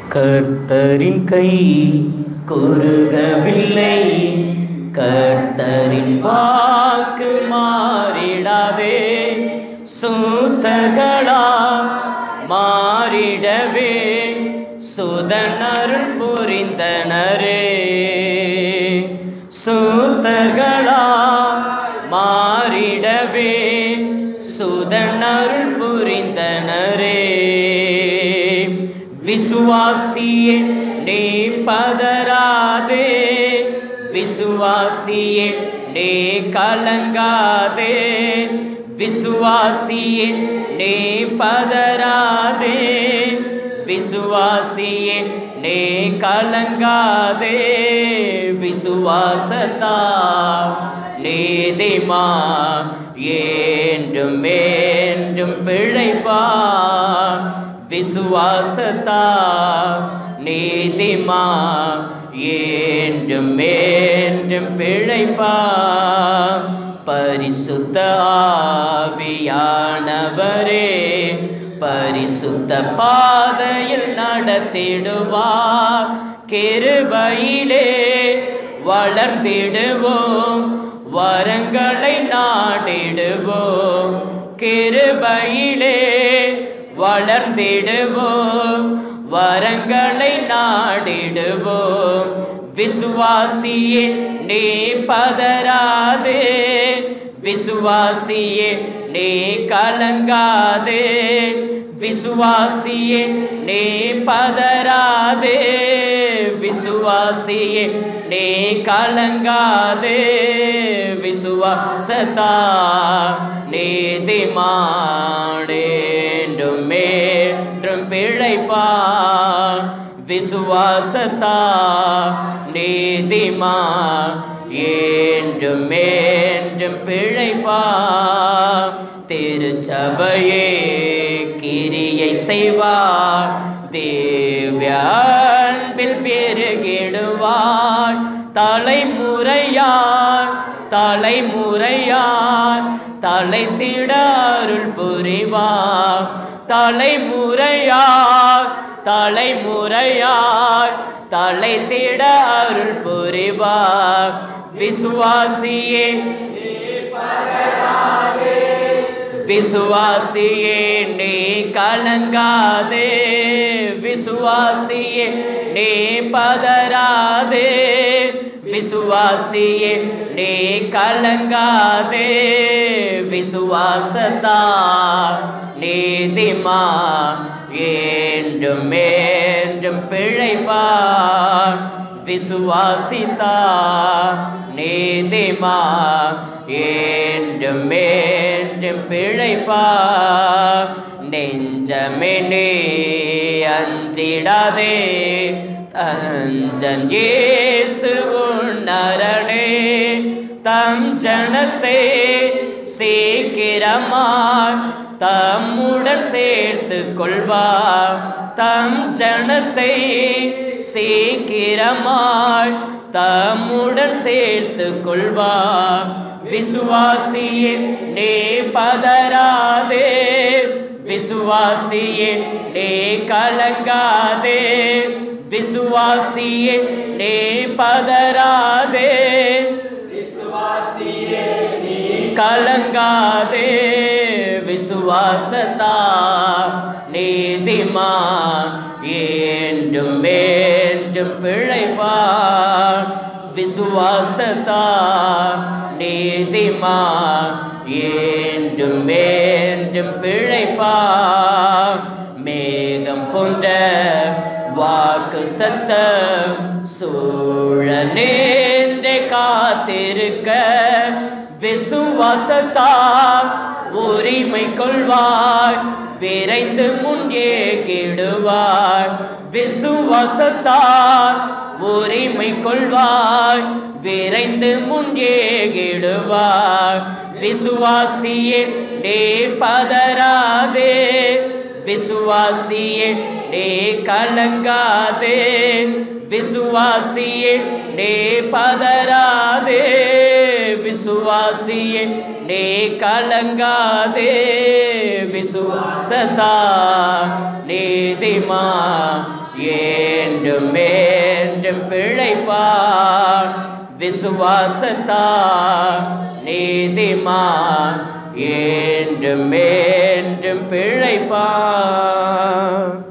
கர்த்தரின் கை குறுகவில்லை கர்த்தரின் வாக்கு மாறிடாதே சூத்தர்களா மாறிடவே சுதனருள் புரிந்தனரே சூத்தர்களா மாறிடவே சுதனருள் புரிந்தனரே விசுவாசியே நீ பதறாதே விசுவாசியே நீ கலங்காதே விசுவாசியே நீ பதறாதே விசுவாசியே நீ கலங்காதே விசுவாசத்தா நீதிமா என்றும் என்றும் பிழைப்பா விசுவாசத்தா நீதிமா என்றும் என்றும் பிழைப்பா பரிசுத்த ஆவியானவரே பரிசுத்த பாதையில் நடத்திடுவார் கிருபையிலே வளர்ந்திடுவோம் வரங்களை நாடிடுவோம் கிருபையிலே வளர்ந்திடுவோம் வரங்களை நாடிடுவோம் விசுவாசியே நீ பதறாதே விசுவாசியே நீ கலங்காதே விசுவாசியே நீ பதறாதே விசுவாசியே நீ கலங்காதே விசுவாசத்தா நீதிமாடேண்டும் மேன்றும் பிழைப்பா விசுவாசத்தா நீதிமா என்றும் என்றும் பிழைப்பா திருச்சபையே கிரியை செய்வார் தேவ்யான்பில் பெருகிடுவார் தலைமுறையார் தலைமுறையார் தலைத்திட அருள் புரிவார் தலைமுறையார் தலைமுறையார் தலைத்திட அருள் புரிவார் விசுவாசியே விசுவாசியே நீ கலங்காதே விசுவாசியே நீ பதறாதே விசுவாசியே நீ கலங்காதே விசுவாசத்தா நீதிமா என்றும் என்றும் பிழைப்பா விசுவாசித்தா நீதிமா என்றும் என்றும் பிழைப்பா நெஞ்சமெனே அஞ்சிடாதே தஞ்சன் இயேசு உன்னரணே தம் ஜனத்தை சீக்கிரமாய் தம்முடன் சேர்த்து கொள்வார் தம் ஜனத்தை சீக்கிரமாய் தம்முடன் சேர்த்து கொள்வார் விசுவாசியே நீ பதறாதே விசுவாசியே நீ கலங்காதே விசுவாசியே நீ பதறாதே கலங்காதே விசுவாசத்தா நீதிமா என்றும் என்றும் பிழைப்பா விசுவாசத்தா நீதிமா என்றும் என்றும் பிழைப்பா மேகம் போன்ற வாக்கு தத்த சூழனேன்றே காத்திருக்க விசுவாசத்தா உரிமை கொள்வார் விரைந்து முன்னே கிடுவார் விசுவாசத்தா உரிமை கொள்வார் விரைந்து முன்னே கிடுவார் விசுவாசியே நீ பதறாதே விசுவாசியே நீ கலங்காதே விசுவாசியே நீ பதறாதே விசுவாசியே நீ கலங்காதே விசுவாசதா நீதிமா ஏ என்றும் என்றும் பிழைப்பான் விசுவாசத்தார் நீதிமான் என்றும் என்றும் பிழைப்பான்